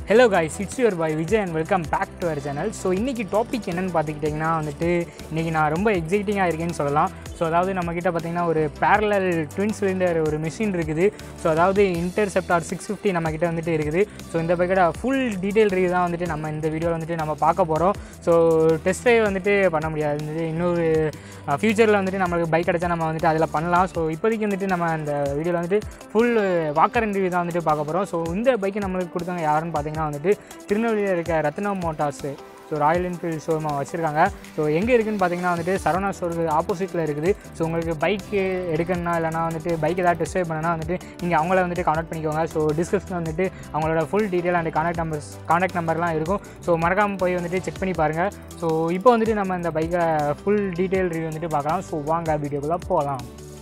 hello guys it's your boy Vijay and welcome back to our channel so இன்றைக்கி topic என்னென்னு பார்த்துக்கிட்டிங்கன்னா வந்துட்டு இன்றைக்கி நான் ரொம்ப எக்ஸைட்டிங்காக இருக்கேன்னு சொல்லலாம் ஸோ அதாவது நம்மக்கிட்ட பார்த்தீங்கன்னா ஒரு பேரலல் ட்வின் சிலிண்டர் ஒரு மிஷின் இருக்குது ஸோ அதாவது இன்டர்செப்டார் சிக்ஸ் ஃபிஃப்டி நம்மக்கிட்ட வந்துட்டு இருக்குது ஸோ இந்த பைக்கோட ஃபுல் டீட்டெயில் ரிவ்யூ தான் வந்துட்டு நம்ம இந்த வீடியோவில் வந்துட்டு நம்ம பார்க்க போகிறோம் ஸோ டெஸ்ட் ட்ரைவ் வந்துட்டு பண்ண முடியாது வந்துட்டு இன்னொரு ஃப்யூச்சரில் வந்துட்டு நம்மளுக்கு பைக் கிடச்சா நம்ம வந்துட்டு அதில் பண்ணலாம் ஸோ இப்போதைக்கு வந்துட்டு நம்ம அந்த வீடியோவில் வந்துட்டு ஃபுல் வாக்கர் ரிவ்யூ தான் வந்துட்டு பார்க்க போகிறோம் ஸோ இந்த பைக்கை நம்மளுக்கு கொடுத்தவங்க யாருன்னு பார்த்தீங்கன்னா வந்துட்டு திருநெல்வேலியில் இருக்க Ratnam Motors so Royal Enfield showroom வச்சுருக்காங்க ஸோ எங்கே இருக்குதுன்னு பார்த்தீங்கன்னா வந்துட்டு சரவணா ஸ்டோருக்கு ஆப்போசிட்டில் இருக்குது ஸோ உங்களுக்கு பைக்கு எடுக்கணும்னா இல்லைனா வந்துட்டு பைக் ஏதாவது டெஸ்ட் ட்ரைவ் பண்ணனா வந்துட்டு நீங்கள் அவங்கள வந்துட்டு கான்டாக்ட் பண்ணிக்கோங்க ஸோ டிஸ்கிரிப்ஷனில் வந்துட்டு அவங்களோட full detail and contact numbers contact நம்பர்லாம் இருக்கும் ஸோ மறக்காமல் போய் வந்துட்டு செக் பண்ணி பாருங்கள் ஸோ இப்போ வந்துட்டு நம்ம இந்த பைக்கை ஃபுல் டீட்டெயில் ரிவ்யூ வந்துட்டு பார்க்கலாம் ஸோ வாங்க வீடியோக்குள்ளே போகலாம்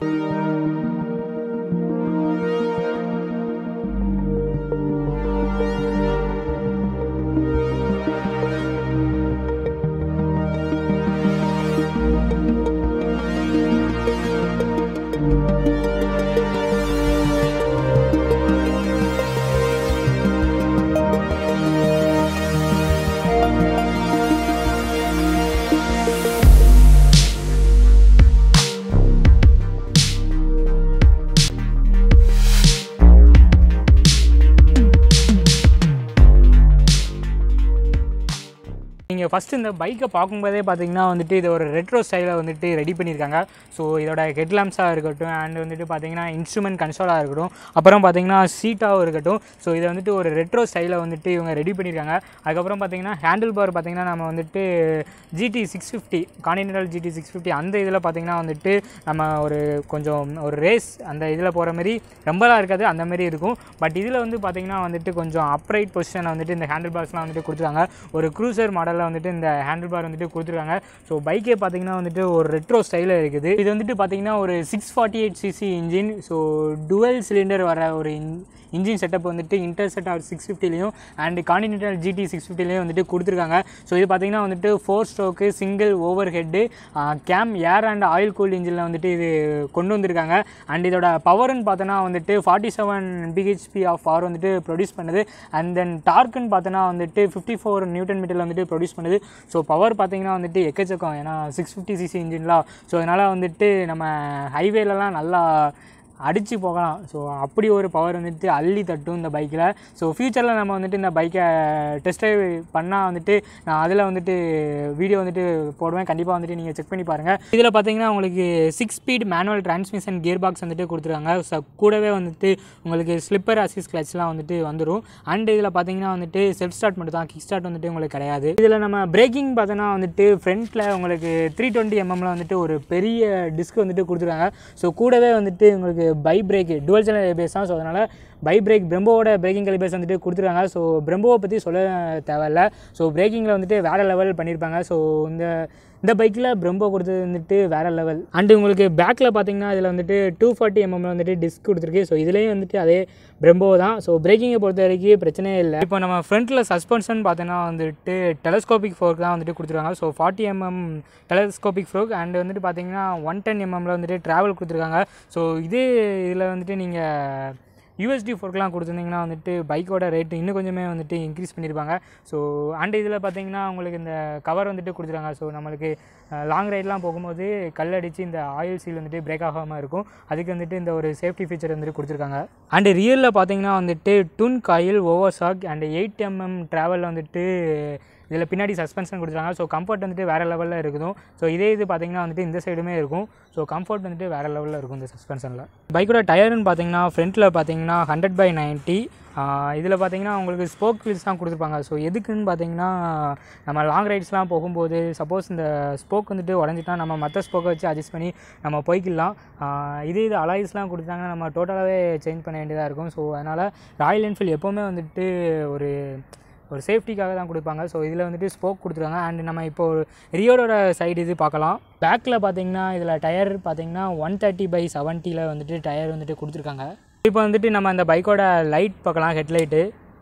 நீங்கள் ஃபஸ்ட்டு இந்த பைக்கை பார்க்கும்போதே பார்த்தீங்கன்னா வந்துட்டு இது ஒரு ரெட்ரோ ஸ்டைலில் வந்துட்டு ரெடி பண்ணியிருக்காங்க ஸோ இதோட ஹெட்லாம்ஸாக இருக்கட்டும் அண்ட் வந்துட்டு பார்த்தீங்கன்னா இன்ஸ்ட்ருமெண்ட் கன்சோலாக இருக்கட்டும் அப்புறம் பார்த்தீங்கன்னா சீட்டாகவும் இருக்கட்டும் ஸோ இதை வந்துட்டு ஒரு ரெட்ரோ ஸ்டைலில் வந்துட்டு இவங்க ரெடி பண்ணியிருக்காங்க அதுக்கப்புறம் பார்த்தீங்கன்னா ஹேண்டில் பார் பார்த்தீங்கன்னா நம்ம வந்துட்டு GT six fifty Continental GT six fifty அந்த இதில் பார்த்தீங்கன்னா வந்துட்டு நம்ம ஒரு கொஞ்சம் ஒரு ரேஸ் அந்த இதில் போகிற மாதிரி ரொம்பலாம் இருக்காது அந்த மாதிரி இருக்கும் பட் இதில் வந்து பார்த்தீங்கன்னா வந்துட்டு கொஞ்சம் அப்ரைட் பொசிஷனை வந்துட்டு இந்த ஹேண்டில் பார்ஸ்லாம் வந்துட்டு கொடுத்துருக்காங்க ஒரு க்ரூசர் மாடலில் வந்துட்டு இந்த ஹேண்டில் பார் வந்துட்டு கொடுத்துருக்காங்க ஸோ பைக்கே பார்த்தீங்கன்னா வந்துட்டு ஒரு ரெட்ரோ ஸ்டைலில் இருக்குது இது வந்துட்டு பார்த்தீங்கன்னா ஒரு six forty eight CC engine so dual cylinder வர ஒரு இன்ஜின் செட்டப் வந்துட்டு இன்டர்செட் ஆர் சிக்ஸ் ஃபிஃப்டிலையும் அண்ட் கான்டினென்டல் ஜிடி சிக்ஸ் ஃபிஃப்டிலையும் வந்துட்டு கொடுத்துருக்காங்க ஸோ இது பார்த்தீங்கன்னா வந்துட்டு four stroke single overhead cam air and oil cool இன்ஜினில் வந்துட்டு இது கொண்டு வந்திருக்காங்க அண்ட் இதோட பவர்னு பார்த்தோன்னா வந்துட்டு forty seven BHP of power வந்துட்டு ப்ரொடியூஸ் பண்ணுது அண்ட் தென் டார்க்குன்னு பார்த்தோன்னா வந்துட்டு ஃபிஃப்டி ஃபோர் நியூட்டன் மீட்டரில் வந்துட்டு ப்ரொடியூஸ் பண்ணுது ஸோ பவர் பார்த்தீங்கன்னா வந்துட்டு எக்கச்சக்கம் ஏன்னா சிக்ஸ் ஃபிஃப்டி சிசி இன்ஜின்லாம் ஸோ அதனால் வந்துட்டு நம்ம ஹைவேலலாம் நல்லா அடித்து போகலாம் ஸோ அப்படி ஒரு பவர் வந்துட்டு அள்ளி தட்டும் இந்த பைக்கில் ஸோ ஃப்யூச்சரில் நம்ம வந்துட்டு இந்த பைக்கை டெஸ்ட் ட்ரைவ் பண்ணால் வந்துட்டு நான் அதில் வந்துட்டு வீடியோ வந்துட்டு போடுவேன் கண்டிப்பாக வந்துட்டு நீங்கள் செக் பண்ணி பாருங்கள் இதில் பார்த்தீங்கன்னா உங்களுக்கு six speed manual transmission gear box வந்துட்டு கொடுத்துருக்காங்க ஸோ கூடவே வந்துட்டு உங்களுக்கு ஸ்லிப்பர் அசிஸ் கிளச்லாம் வந்துட்டு வந்துடும் அண்ட் இதில் பார்த்தீங்கன்னா வந்துட்டு செல்ஃப் ஸ்டார்ட் மட்டும் தான் கிக் ஸ்டார்ட் வந்துட்டு உங்களுக்கு கிடையாது இதில் நம்ம பிரேக்கிங் பார்த்தோன்னா வந்துட்டு ஃப்ரண்ட்டில் உங்களுக்கு த்ரீ டுவெண்ட்டி எம்எம்ல வந்துட்டு ஒரு பெரிய டிஸ்க் வந்துட்டு கொடுத்துருக்காங்க ஸோ கூடவே வந்துட்டு உங்களுக்கு by brake dual channel ABS தான் ஸோ அதனால் பை பிரேக் பிரம்போவோட பிரேக்கிங் கலிபேஸ் வந்துட்டு கொடுத்துருக்காங்க ஸோ பிரம்போவை பற்றி சொல்ல தேவையில்ல ஸோ பிரேக்கிங்கில் வந்துட்டு வேறு லெவல் பண்ணியிருப்பாங்க ஸோ இந்த இந்த பைக்கில் பிரம்போ கொடுத்தது வந்துட்டு வேறு லெவல் அண்டு உங்களுக்கு பேக்கில் பார்த்தீங்கன்னா இதில் வந்துட்டு டூ ஃபார்ட்டி எம்எம்ல வந்துட்டு டிஸ்க் கொடுத்துருக்கு ஸோ இதுலேயும் வந்துட்டு அதே பிரம்போ தான் ஸோ பிரேக்கிங்கை பொறுத்த வரைக்கும் பிரச்சனையே இல்லை இப்போ நம்ம ஃப்ரண்ட்டில் சஸ்பென்ஷன் பார்த்தோன்னா வந்துட்டு டெலஸ்கோபிக் ஃபோர்க் தான் வந்துட்டு கொடுத்துருக்காங்க so forty MM telescopic fork and வந்துட்டு பார்த்தீங்கன்னா ஒன் டென் எம்எம்ல வந்துட்டு ட்ராவல் கொடுத்துருக்காங்க ஸோ இதே இதில் வந்துட்டு நீங்கள் யூஎஸ்டி ஃபோர்க்லாம் கொடுத்துருந்தீங்கன்னா வந்துட்டு பைக்கோட ரேட்டு இன்னும் கொஞ்சமே வந்துட்டு இன்க்ரீஸ் பண்ணியிருப்பாங்க ஸோ அண்ட் இதில் பார்த்தீங்கன்னா உங்களுக்கு இந்த கவர் வந்துட்டு கொடுத்துருக்காங்க ஸோ நம்மளுக்கு லாங் ரைட்லாம் போகும்போது கல் அடித்து இந்த ஆயில் சீல் வந்துட்டு பிரேக் ஆகாமல் இருக்கும் அதுக்கு வந்துட்டு இந்த ஒரு சேஃப்டி ஃபீச்சர் வந்துட்டு கொடுத்துருக்காங்க அண்டு ரியலில் பார்த்தீங்கன்னா வந்துட்டு twin coil over shock and eight MM travel வந்துட்டு இதில் பின்னாடி சஸ்பென்ஷன் கொடுத்துருக்காங்க ஸோ கம்ஃபர்ட் வந்துட்டு வேறு லெவலில் இருக்கும் ஸோ இதே இது பார்த்தீங்கன்னா வந்துட்டு இந்த சைடுமே இருக்கும் ஸோ கம்ஃபர்ட் வந்துட்டு வேறு லெவலில் இருக்கும் இந்த சஸ்பென்ஷனில் பைக்கோட டயர்னு பார்த்தீங்கன்னா ஃப்ரண்ட்டில் பார்த்தீங்கன்னா ஹண்ட்ரட் பை நைன்ட்டி இதில் பார்த்தீங்கன்னா உங்களுக்கு ஸ்போக் வீல்ஸ் தான் கொடுத்துருப்பாங்க ஸோ எதுக்குன்னு பார்த்தீங்கன்னா நம்ம லாங் ரைட்ஸ்லாம் போகும்போது சப்போஸ் இந்த ஸ்போக் வந்துட்டு உடஞ்சிட்டா நம்ம மற்ற ஸ்போக்கை வச்சு அட்ஜஸ்ட் பண்ணி நம்ம போய்க்கலாம் இதே இது அலாய்ஸ்லாம் கொடுத்தாங்கன்னா நம்ம டோட்டலாகவே சேஞ்ச் பண்ண வேண்டியதாக இருக்கும் ஸோ அதனால் ராயல் என்ஃபீல்டு எப்போவுமே வந்துட்டு ஒரு ஒரு சேஃப்டிக்காக தான் கொடுப்பாங்க ஸோ இதில் வந்துட்டு ஸ்போக் கொடுத்துருக்காங்க அண்ட் நம்ம இப்போ ரியோடோட சைடு இது பார்க்கலாம் பேக்கில் பார்த்தீங்கன்னா இதில் டயர் பார்த்தீங்கன்னா ஒன் தேர்ட்டி பை செவன்ட்டியில் வந்துட்டு டயர் வந்துட்டு கொடுத்துருக்காங்க இப்போ வந்துட்டு நம்ம அந்த பைக்கோட லைட் பார்க்கலாம் ஹெட்லைட்டு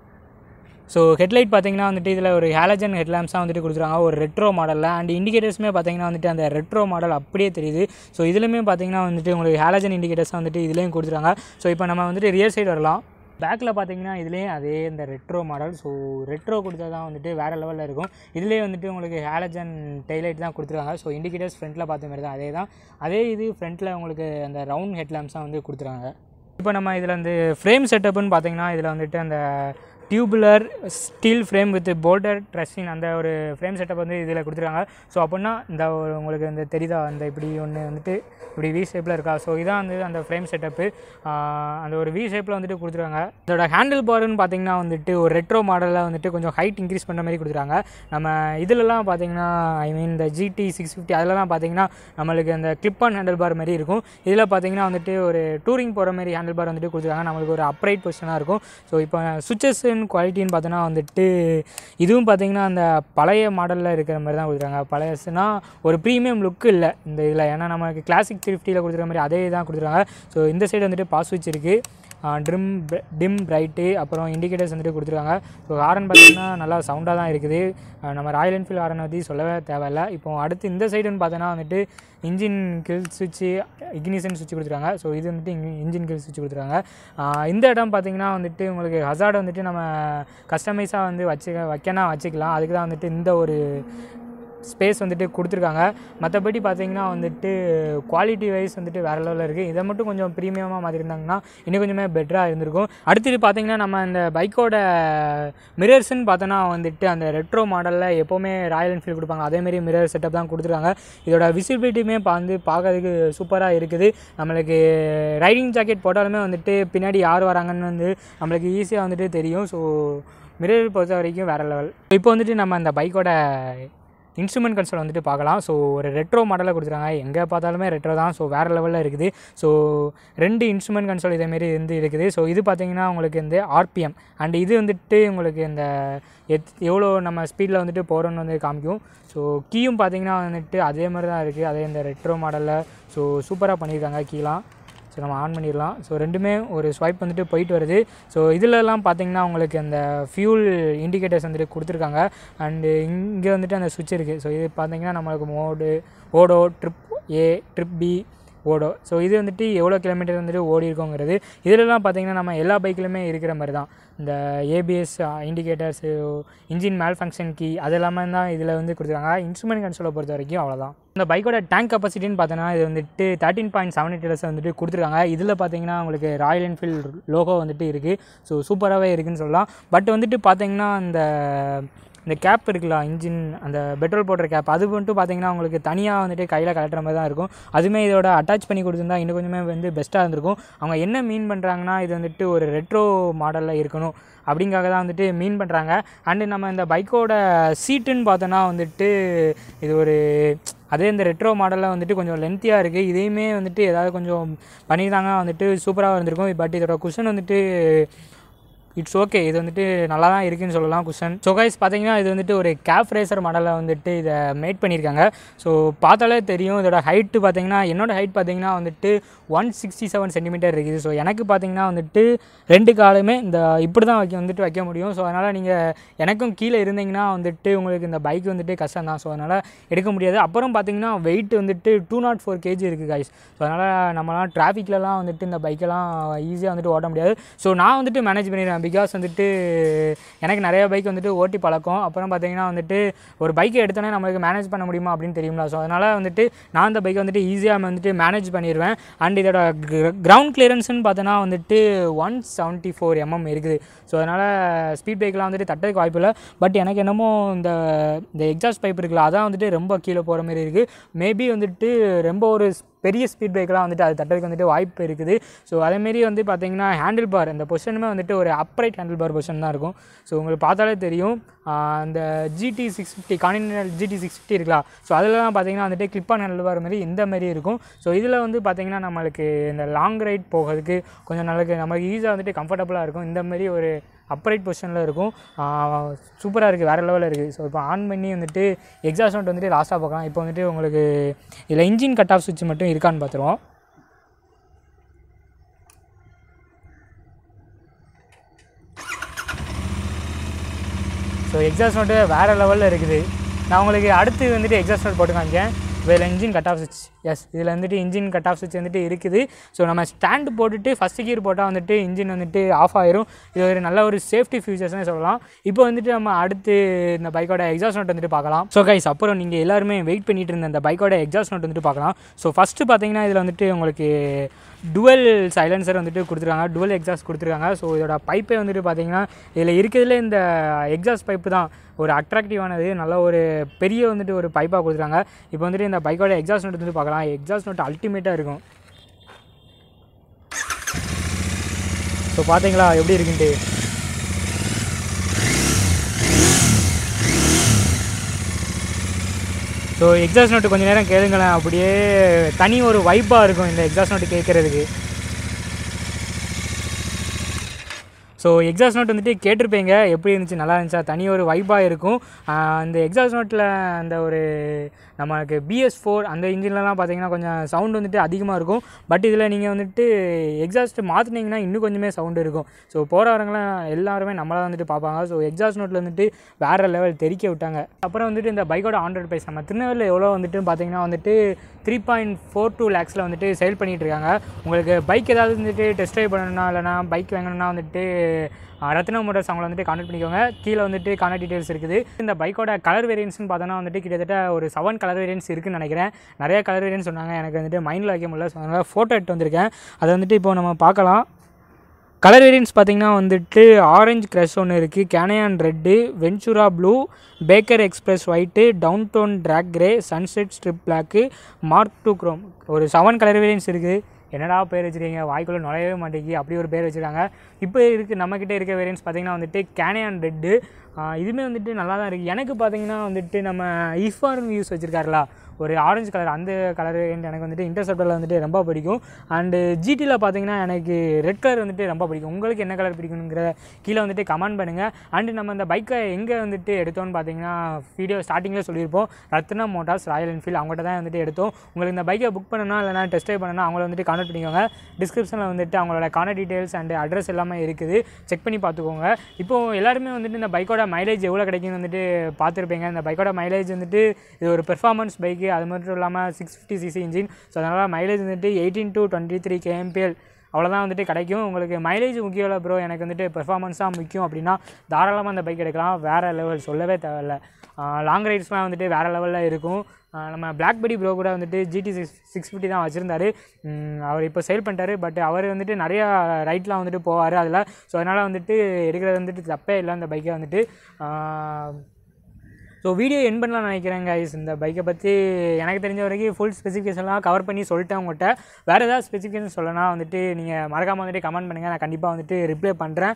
ஸோ ஹெட்லைட் பார்த்தீங்கன்னா வந்துட்டு இதில் ஒரு ஹேலஜன் ஹெட்லாம்ஸ் தான் வந்துட்டு கொடுத்துருக்காங்க ஒரு ரெட்ரோ மாடலில் அண்ட் இண்டிகேட்டர்ஸுமே பார்த்தீங்கன்னா வந்துட்டு அந்த ரெட்ரோ மாடல் அப்படியே தெரியுது ஸோ இதுலையுமே பார்த்தீங்கன்னா வந்துட்டு உங்களுக்கு ஹேலஜன் இண்டிகேட்டர்ஸ் வந்துட்டு இதுலேயும் கொடுத்துருக்காங்க ஸோ இப்போ நம்ம வந்துட்டு ரியர் சைடு வரலாம் பேக்கில் பார்த்தீங்கன்னா இதுலேயும் அதே இந்த ரெட்ரோ மாடல் ஸோ ரெட்ரோ கொடுத்தா தான் வந்துட்டு வேறு லெவலில் இருக்கும் இதுலேயே வந்துட்டு உங்களுக்கு ஹேலஜன் டெய்லைட் தான் கொடுத்துருக்காங்க ஸோ இண்டிகேட்டர்ஸ் ஃப்ரண்ட்டில் பார்த்த மாதிரி தான் அதே தான் அதே இது ஃப்ரண்ட்டில் உங்களுக்கு அந்த ரவுண்ட் ஹெட்லாம்ஸ் தான் வந்து கொடுத்துருக்காங்க இப்போ நம்ம இதில் வந்து ஃப்ரேம் செட்டப்னு பார்த்தீங்கன்னா இதில் வந்துட்டு அந்த tubular steel frame with bolder dressing அந்த ஒரு ஃப்ரேம் செட்டப் வந்து இதில் கொடுத்துருக்காங்க ஸோ அப்படின்னா இந்த ஒரு உங்களுக்கு இந்த தெரியுதா அந்த இப்படி ஒன்று வந்துட்டு இப்படி வி ஷேப்பில் இருக்கா ஸோ இதான் வந்து அந்த ஃப்ரேம் செட்டப்பு அந்த ஒரு வி ஷேப்பில் வந்துட்டு கொடுத்துருக்காங்க இதோட ஹேண்டில் பார்னு பார்த்தீங்கன்னா வந்துட்டு ஒரு ரெட்ரோ மாடலில் வந்துட்டு கொஞ்சம் ஹைட் இன்க்ரீஸ் பண்ணுற மாதிரி கொடுத்துருக்காங்க நம்ம இதிலலாம் பார்த்தீங்கன்னா ஐ மீன் இந்த ஜிடி சிக்ஸ் ஃபிஃப்டி அதிலலாம் பார்த்தீங்கன்னா நம்மளுக்கு அந்த கிளிப் ஆன் ஹேண்டில் பார் மாதிரி இருக்கும் இதில் பார்த்தீங்கன்னா வந்துட்டு ஒரு டூரிங் போகிற மாதிரி ஹேண்டில் பார் வந்துட்டு கொடுத்துருக்காங்க நம்மளுக்கு ஒரு அப்ரைட் பொசிஷனாக இருக்கும் ஸோ இப்போ சுவிச்சஸ்ன்னு குவாலிட்டின்னு பார்த்தோன்னா வந்துட்டு இதுவும் பார்த்தீங்கன்னா அந்த பழைய மாடலில் இருக்கிற மாதிரி தான் கொடுத்துருக்காங்க பழையசுனா ஒரு ப்ரீமியம் லுக்கு இல்லை இந்த இதில் ஏன்னா நமக்கு கிளாசிக் த்ரீ ஃபிஃப்டியில் கொடுத்துருக்க மாதிரி அதே தான் கொடுத்துருக்காங்க ஸோ இந்த சைடு வந்துட்டு பாஸ் சுவிட்ச் இருக்குது ட்ரிம் டிம் பிரைட்டு அப்புறம் இண்டிகேட்டர்ஸ் வந்துட்டு கொடுத்துருக்காங்க ஸோ ஹாரன் பார்த்தீங்கன்னா நல்லா சவுண்டாக தான் இருக்குது அஹ் நம்ம ராயல் என்ஃபீல்டு ஹாரன் பற்றி சொல்லவே தேவையில்ல இப்போ அடுத்து இந்த சைடுன்னு பார்த்தோன்னா வந்துட்டு இன்ஜின் கில் சுவிட்சு இக்னிஷன் சுவிட்ச் கொடுத்துருக்காங்க ஸோ இது வந்துட்டு இன்ஜின் கில் சுவிட்ச் கொடுத்துருக்காங்க அஹ் இந்த இடம் பார்த்தீங்கன்னா வந்துட்டு உங்களுக்கு ஹசார்ட் வந்துட்டு நம்ம கஸ்டமைஸாக வந்து வச்சு வைக்கனா வச்சுக்கலாம் அதுக்கு தான் வந்துட்டு இந்த ஒரு ஸ்பேஸ் வந்துட்டு கொடுத்துருக்காங்க மற்றபடி பார்த்தீங்கன்னா வந்துட்டு குவாலிட்டி வைஸ் வந்துட்டு வேறு லெவலில் இருக்குது இதை மட்டும் கொஞ்சம் ப்ரீமியமாக மாற்றிருந்தாங்கன்னா இன்னும் கொஞ்சமே பெட்டராக இருந்திருக்கும் அடுத்தது பார்த்தீங்கன்னா நம்ம இந்த பைக்கோட மிரர்ஸ்ன்னு பார்த்தோன்னா வந்துட்டு அந்த ரெட்ரோ மாடலில் எப்போவுமே ராயல் என்ஃபீல்டு கொடுப்பாங்க அதேமாரி மிரர் செட்டப் தான் கொடுத்துருக்காங்க இதோட விசிபிலிட்டியுமே வந்து பார்க்கறதுக்கு சூப்பராக இருக்குது நம்மளுக்கு ரைடிங் ஜாக்கெட் போட்டாலுமே வந்துட்டு பின்னாடி யார் வராங்கன்னு வந்து நம்மளுக்கு ஈஸியாக வந்துட்டு தெரியும் ஸோ மிரர் பொறுத்த வரைக்கும் வேறு லெவல் இப்போ வந்துட்டு நம்ம அந்த பைக்கோட இன்ஸ்ட்ருமெண்ட் கன்சோல் வந்துட்டு பார்க்கலாம் ஸோ ஒரு ரெட்ரோ மாடலில் கொடுத்துருக்காங்க எங்கே பார்த்தாலுமே ரெட்ரோ தான் ஸோ வேறு லெவலில் இருக்குது ஸோ ரெண்டு இன்ஸ்ட்ருமெண்ட் கன்சோல் இதேமாரி வந்து இருக்குது ஸோ இது பார்த்தீங்கன்னா உங்களுக்கு இந்த ஆர்பிஎம் அண்ட் இது வந்துட்டு உங்களுக்கு இந்த எத் எவ்வளோ நம்ம ஸ்பீடில் வந்துட்டு போகிறோன்னு வந்து காமிக்கும் ஸோ கீயும் பார்த்தீங்கன்னா வந்துட்டு அதே மாதிரி தான் இருக்குது அதே இந்த ரெட்ரோ மாடலில் ஸோ சூப்பராக பண்ணியிருக்காங்க கீலாம் ஸோ நம்ம ஆன் பண்ணிடலாம் ஸோ ரெண்டுமே ஒரு ஸ்வைப் வந்துட்டு போயிட்டு வருது ஸோ இதிலலாம் பார்த்தீங்கன்னா உங்களுக்கு அந்த ஃபியூல் இண்டிகேட்டர்ஸ் வந்துட்டு கொடுத்துருக்காங்க அண்டு இங்கே வந்துட்டு அந்த சுவிட்ச் இருக்குது ஸோ இது பார்த்தீங்கன்னா நம்மளுக்கு mode odo trip A trip B odo so இது வந்துட்டு எவ்வளோ கிலோமீட்டர் வந்துட்டு ஓடி இருக்கோங்கிறது இதிலலாம் பார்த்தீங்கன்னா நம்ம எல்லா பைக்லையுமே இருக்கிற மாதிரி தான் இந்த ABS indicators engine malfunction key அது எல்லாமே தான் இதில் வந்து கொடுத்துருக்காங்க இன்ஸ்ட்ருமெண்ட் கன்சோலை பொறுத்த வரைக்கும் அவ்வளோதான் இந்த பைக்கோட டேங்க் கெப்பாசிட்டின்னு பார்த்தோன்னா இது வந்துட்டு தேர்ட்டின் பாயிண்ட் செவன் லிட்டர்ஸ் வந்துட்டு கொடுத்துருக்காங்க இதில் பார்த்தீங்கன்னா உங்களுக்கு ராயல் என்ஃபீல்டு லோகோ வந்துட்டு இருக்குது ஸோ சூப்பராகவே இருக்குன்னு சொல்லலாம் பட் வந்துட்டு பார்த்தீங்கன்னா இந்த இந்த கேப் இருக்குல்ல இன்ஜின் அந்த பெட்ரோல் போடுற கேப் அது மட்டும் பார்த்தீங்கன்னா உங்களுக்கு தனியாக வந்துட்டு கையில் கலட்டுற மாதிரி தான் இருக்கும் அதுவுமே இதோட அட்டாச் பண்ணி கொடுத்துருந்தா இன்னும் கொஞ்சமே வந்து பெஸ்ட்டாக இருந்திருக்கும் அவங்க என்ன மீன் பண்ணுறாங்கன்னா இது வந்துட்டு ஒரு ரெட்ரோ மாடலில் இருக்கணும் அப்படிங்காக தான் வந்துட்டு மீன் பண்ணுறாங்க அண்டு நம்ம இந்த பைக்கோட சீட்டுன்னு பார்த்தோன்னா வந்துட்டு இது ஒரு அதே இந்த ரெட்ரோ மாடலில் வந்துட்டு கொஞ்சம் லென்த்தியாக இருக்குது இதையுமே வந்துட்டு ஏதாவது கொஞ்சம் பண்ணியிருந்தாங்க வந்துட்டு சூப்பராக இருந்திருக்கும் பட் இதோட குஷன் வந்துட்டு இட்ஸ் ஓகே இது வந்துட்டு நல்லா தான் இருக்குன்னு சொல்லலாம் குஷன் ஸோ கைஸ் பார்த்தீங்கன்னா இது வந்துட்டு ஒரு கேப் ரேசர் மாடலில் வந்துட்டு இதை மேட் பண்ணியிருக்காங்க ஸோ பார்த்தாலே தெரியும் இதோட ஹைட்டு பார்த்தீங்கன்னா என்னோட ஹைட் பார்த்தீங்கன்னா வந்துட்டு ஒன் சிக்ஸ்டி செவன் சென்டிமீட்டர் இருக்குது ஸோ எனக்கு பார்த்தீங்கன்னா வந்துட்டு ரெண்டு காலுமே இந்த இப்படி தான் வைக்க வந்துட்டு வைக்க முடியும் ஸோ அதனால் நீங்கள் எனக்கும் கீழே இருந்தீங்கன்னா வந்துட்டு உங்களுக்கு இந்த பைக் வந்துட்டு கஷ்டம் தான் ஸோ அதனால் எடுக்க முடியாது அப்புறம் பார்த்தீங்கன்னா வெயிட் வந்துட்டு டூ நாட் ஃபோர் கேஜி இருக்குது கைஸ் ஸோ அதனால் நம்மலாம் டிராஃபிக்லலாம் வந்துட்டு இந்த பைக்கெல்லாம் ஈஸியாக வந்துட்டு ஓட்ட முடியாது ஸோ நான் வந்துட்டு மேனேஜ் பண்ணிடுவேன் பிகாஸ் வந்துட்டு எனக்கு நிறைய பைக் வந்துட்டு ஓட்டி பழக்கம் அப்புறம் பார்த்தீங்கன்னா வந்துட்டு ஒரு பைக்கை எடுத்தோன்னே நம்மளுக்கு மேனேஜ் பண்ண முடியுமா அப்படின்னு தெரியும்ல ஸோ அதனால் வந்துட்டு நான் இந்த பைக்கை வந்துட்டு ஈஸியாக வந்துட்டு மேனேஜ் பண்ணிடுவேன் அண்ட் இதோட கிரவுண்ட் கிளியரன்ஸ்னு பார்த்தோன்னா வந்துட்டு ஒன் செவன்ட்டி ஃபோர் எம்எம் இருக்குது ஸோ அதனால் ஸ்பீட் பைக்லாம் வந்துட்டு தட்டதுக்கு வாய்ப்பு இல்லை பட் எனக்கு என்னமோ இந்த இந்த எக்ஸாஸ்ட் பைப் இருக்குல்ல அதான் வந்துட்டு ரொம்ப கீழே போகிற மாதிரி இருக்குது மேபி வந்துட்டு ரொம்ப ஒரு பெரிய ஸ்பீட் பைக்கெலாம் வந்துட்டு அது தட்டுறதுக்கு வந்துட்டு வாய்ப்பு இருக்குது ஸோ அதேமாரி வந்து பார்த்தீங்கன்னா ஹேண்டில் பார் இந்த பொசிஷனுமே வந்துட்டு ஒரு அப்ரைட் ஹேண்டில் பார் பொசிஷன் தான் இருக்கும் ஸோ உங்களுக்கு பார்த்தாலே தெரியும் ஆஹ் அந்த GT six fifty Continental GT six fifty இருக்கலாம் ஸோ அதிலலாம் பார்த்தீங்கன்னா வந்துட்டு கிளிப் ஆன் ஹேண்டில் பார் மாதிரி இந்த மாதிரி இருக்கும் ஸோ இதில் வந்து பார்த்தீங்கன்னா நம்மளுக்கு இந்த லாங் ரைட் போகிறதுக்கு கொஞ்சம் நல்லது நம்மளுக்கு ஈஸியாக வந்துட்டு கம்ஃபர்டபுளாக இருக்கும் இந்த மாதிரி ஒரு அப்ரைட் பொசிஷனில் இருக்கும் சூப்பராக இருக்குது வேறு லெவலில் இருக்குது ஸோ இப்போ ஆன் பண்ணி வந்துட்டு எக்ஸாஸ்ட் நோட் வந்துட்டு லாஸ்ட்டாக பார்க்கலாம் இப்போ வந்துட்டு உங்களுக்கு இதில் இன்ஜின் கட் ஆஃப் சுவிட்ச் மட்டும் இருக்கான்னு பார்த்துருவோம் ஸோ எக்ஸாஸ்ட் நோட்டு வேறு லெவலில் இருக்குது நான் உங்களுக்கு அடுத்து வந்துட்டு எக்ஸாஸ்ட் நோட் போட்டு காமிக்கேன் இதில் இன்ஜின் கட் ஆஃப் சுவிட்ச் எஸ் இதில் வந்துட்டு இன்ஜின் கட் ஆஃப் சுவிட்ச் வந்துட்டு இருக்குது ஸோ நம்ம ஸ்டாண்டு போட்டுட்டு ஃபஸ்ட்டு கியர் போட்டால் வந்துட்டு இன்ஜின் வந்துட்டு ஆஃப் ஆயிரும் இது ஒரு நல்ல ஒரு சேஃப்டி ஃபியூச்சர்ஸ்னே சொல்லலாம் இப்போ வந்துட்டு நம்ம அடுத்து இந்த பைக்கோட எக்ஸாஸ்ட் நோட் வந்துட்டு பார்க்கலாம் ஸோ கைஸ் அப்புறம் நீங்கள் எல்லாருமே வெயிட் பண்ணிட்டு இருந்த இந்த பைக்கோட எக்ஸாஸ்ட் நோட் வந்துட்டு பார்க்கலாம் ஸோ ஃபஸ்ட்டு பார்த்தீங்கன்னா இதில் வந்துட்டு உங்களுக்கு டுவல் சைலன்சர் வந்துட்டு கொடுத்துருக்காங்க டுவல் எக்ஸாஸ்ட் கொடுத்துருக்காங்க ஸோ இதோட பைப்பே வந்துட்டு பார்த்தீங்கன்னா இதில் இருக்கிறதுல இந்த எக்ஸாஸ்ட் பைப்பு தான் ஒரு அட்ராக்டிவானது நல்ல ஒரு பெரிய வந்துட்டு ஒரு பைப்பாக கொடுத்துருக்காங்க இப்போ வந்துட்டு இந்த பைக்கோட எக்ஸாஸ்ட் நோட் வந்துட்டு பார்க்கலாம் எக்ஸாஸ்ட் நோட் அல்டிமேட்டாக இருக்கும் ஸோ பார்த்தீங்களா எப்படி இருக்குன்ட்டு ஸோ எக்ஸாஸ்ட் நோட்டு கொஞ்சம் நேரம் கேளுங்களேன் அப்படியே தனி ஒரு வைப்பாக இருக்கும் இந்த எக்ஸாஸ்ட் நோட்டு கேட்குறதுக்கு ஸோ எக்ஸாஸ்ட் நோட் வந்துட்டு கேட்டிருப்பீங்க எப்படி இருந்துச்சு நல்லா இருந்துச்சா தனி ஒரு வைப்பாக இருக்கும் ஆஹ் அந்த எக்ஸாஸ்ட் நோட்டில் அந்த ஒரு நமக்கு பிஎஸ் ஃபோர் அந்த இன்ஜின்லலாம் பார்த்தீங்கன்னா கொஞ்சம் சவுண்ட் வந்துட்டு அதிகமாக இருக்கும் பட் இதில் நீங்கள் வந்துட்டு எக்ஸாஸ்ட் மாற்றினீங்கன்னா இன்னும் கொஞ்சமே சவுண்டு இருக்கும் ஸோ போகிறவங்களாம் எல்லாருமே நம்மளை வந்துட்டு பார்ப்பாங்க ஸோ எக்ஸாஸ்ட் நோட்டில் வந்துட்டு வேறு லெவல் தெறிக்க விட்டாங்க அப்புறம் வந்துட்டு இந்த பைக்கோட ஆண்ட்ராய்ட் ப்ரைஸ் நம்ம திருநெல்வேலியில் எவ்வளோ வந்துட்டு பார்த்தீங்கன்னா வந்துட்டு த்ரீ பாயிண்ட் ஃபோர் டூ லேக்ஸில் வந்துட்டு சேல் பண்ணிகிட்டு இருக்காங்க உங்களுக்கு பைக் ஏதாவது வந்துட்டு டெஸ்ட் ட்ரைவ் பண்ணணும்னா இல்லைனா பைக் வாங்கணும்னா வந்துட்டு அஹ், ரத்னா மோட்டர்ஸ் அவங்கள வந்துட்டு கான்டாக்ட் பண்ணிக்கோங்க கீழே வந்துட்டு கான்டாக்ட் டீடைல்ஸ் இருக்குது இந்த பைக்கோட கலர் வேரியன்ஸ்னு பார்த்தோன்னா வந்துட்டு கிட்டத்தட்ட ஒரு செவன் கலர் வேரியன்ஸ் இருக்குன்னு நினைக்கிறேன் நிறைய கலர் வேரியன்ஸ் சொன்னாங்க எனக்கு வந்துட்டு மைண்டில் வைக்க முடியல ஸோ அதனால் ஃபோட்டோ எடுத்து வந்திருக்கேன் அதை வந்துட்டு இப்போ நம்ம பார்க்கலாம் கலர் வேரியன்ஸ் பார்த்தீங்கன்னா வந்துட்டு ஆரஞ்சு க்ரஷ் ஒன்று இருக்குது canyon red Ventura blue Baker Express white downtown drag grey sunset strip black mark two chrome ஒரு செவன் கலர் வேரியன்ஸ் இருக்குது என்னடா பேர் வச்சுருக்கீங்க வாய்க்குள்ளே நுழையவே மாட்டேங்கி அப்படி ஒரு பேர் வச்சுருக்காங்க இப்போ இருக்குது நம்மக்கிட்ட இருக்க வேரியன்ஸ் பார்த்தீங்கன்னா வந்துட்டு கேனையான் ரெட்டு இதுவுமே வந்துட்டு நல்லா தான் இருக்குது எனக்கு பார்த்தீங்கன்னா வந்துட்டு நம்ம இஃபார்ம் யூஸ் வச்சுருக்காருலா ஒரு ஆரஞ்சு கலர் அந்த கலர் எனக்கு வந்துட்டு இன்டர்செப்டரில் வந்துட்டு ரொம்ப பிடிக்கும் அண்டு ஜிடியில் பார்த்தீங்கன்னா எனக்கு ரெட் கலர் வந்துட்டு ரொம்ப பிடிக்கும் உங்களுக்கு என்ன கலர் பிடிக்குங்கிற கீழே வந்துட்டு கமெண்ட் பண்ணுங்கள் அண்டு நம்ம இந்த பைக்கை எங்கே வந்துட்டு எடுத்தோம்னு பார்த்தீங்கன்னா வீடியோ ஸ்டார்டிங்கில் சொல்லியிருப்போம் ரத்னா மோட்டார்ஸ் ராயல் என்ஃபீல்ட் அவங்கள்ட்ட தான் வந்துட்டு எடுத்தோம் உங்களுக்கு இந்த பைக்கை புக் பண்ணணும் இல்லைனா டெஸ்ட் ட்ரைவ் பண்ணணும் அவங்கள வந்துட்டு கான்டாக்ட் பண்ணிக்கோங்க டிஸ்கிரிப்ஷனில் வந்துட்டு அவங்களோட கான்டாக்ட் டீடைல்ஸ் அண்ட் அட்ரஸ் எல்லாமே இருக்குது செக் பண்ணி பார்த்துக்கோங்க இப்போது எல்லாருமே வந்துட்டு இந்த பைக்கோட மைலேஜ் எவ்வளோ கிடைக்கும்னு வந்துட்டு பார்த்துருப்பீங்க இந்த பைக்கோட மைலேஜ் வந்துட்டு இது ஒரு பெர்ஃபார்மன்ஸ் பைக்கு அது மட்டும் இல்லாமல் six fifty CC engine so அதனால் மைலேஜ் வந்துட்டு eighteen to twenty three KMPL அவ்வளோதான் வந்துட்டு கிடைக்கும் உங்களுக்கு மைலேஜ் முக்கியம் இல்லை ப்ரோ எனக்கு வந்துட்டு பெர்ஃபார்மன்ஸ் தான் முக்கியம் அப்படின்னா தாராளமாக அந்த பைக் எடுக்கலாம் வேறு லெவல் சொல்லவே தேவையில்ல லாங் ரைட்ஸ்லாம் வந்துட்டு வேறு லெவலில் இருக்கும் ஆஹ் நம்ம பிளாக்பெரி ப்ரோ கூட வந்துட்டு ஜிடி சிக்ஸ் சிக்ஸ் ஃபிஃப்டி தான் வச்சுருந்தாரு அவர் இப்போ சேல் பண்ணிட்டாரு பட் அவர் வந்துட்டு நிறையா ரைட்லாம் வந்துட்டு போவார் அதில் ஸோ அதனால் வந்துட்டு எடுக்கிறது வந்துட்டு தப்பே இல்லை அந்த பைக்கை வந்துட்டு ஸோ வீடியோ என் பண்ணலாம் நினைக்கிறேன் கைஸ் இந்த பைக்கை பற்றி எனக்கு தெரிஞ்ச வரைக்கும் ஃபுல் ஸ்பெசிஃபிகேஷன்லாம் கவர் பண்ணி சொல்லிட்டேன் உங்கள்கிட்ட வேறு ஏதாவது ஸ்பெசிஃபிகேஷன் சொல்லனா வந்துட்டு நீங்கள் மறக்காமல் வந்துட்டு கமெண்ட் பண்ணுங்கள் நான் கண்டிப்பாக வந்துட்டு ரிப்ளை பண்ணுறேன்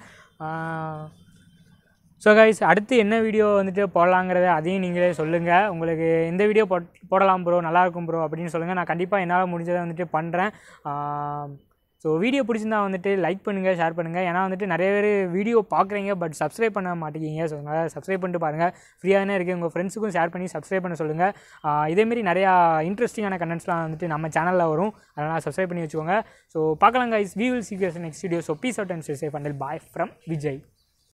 ஸோ கைஸ் அடுத்து என்ன வீடியோ வந்துட்டு போடலாங்கிறத அதையும் நீங்களே சொல்லுங்கள் உங்களுக்கு இந்த வீடியோ போட் போடலாம் ப்ரோ நல்லாயிருக்கும் ப்ரோ அப்படின்னு சொல்லுங்கள் நான் கண்டிப்பாக என்னால் முடிஞ்சதை வந்துட்டு பண்ணுறேன் ஸோ வீடியோ பிடிச்சிருந்தா வந்துட்டு லைக் பண்ணுங்கள் ஷேர் பண்ணுங்கள் ஏன்னா வந்துட்டு நிறைய பேர் வீடியோ பார்க்குறீங்க பட் சப்ஸ்கிரைப் பண்ண மாட்டேங்கிங்க ஸோ அதனால் சப்ஸ்கிரைப் பண்ணிட்டு பாருங்கள் ஃப்ரீயாக தானே இருக்குது உங்கள் ஃப்ரெண்ட்ஸுக்கும் ஷேர் பண்ணி சப்ஸ்கிரைப் பண்ண சொல்லுங்கள் ஆஹ் இதேமாரி நிறையா இன்ட்ரெஸ்டிங்கான கண்டென்ட்ஸ்லாம் வந்துட்டு நம்ம சேனலில் வரும் அதனால் சப்ஸ்கிரைப் பண்ணி வச்சுக்கோங்க ஸோ பார்க்கலாம் கைஸ் வி வில் சீக்கிரம் next video so peace out and safe until bye from Vijay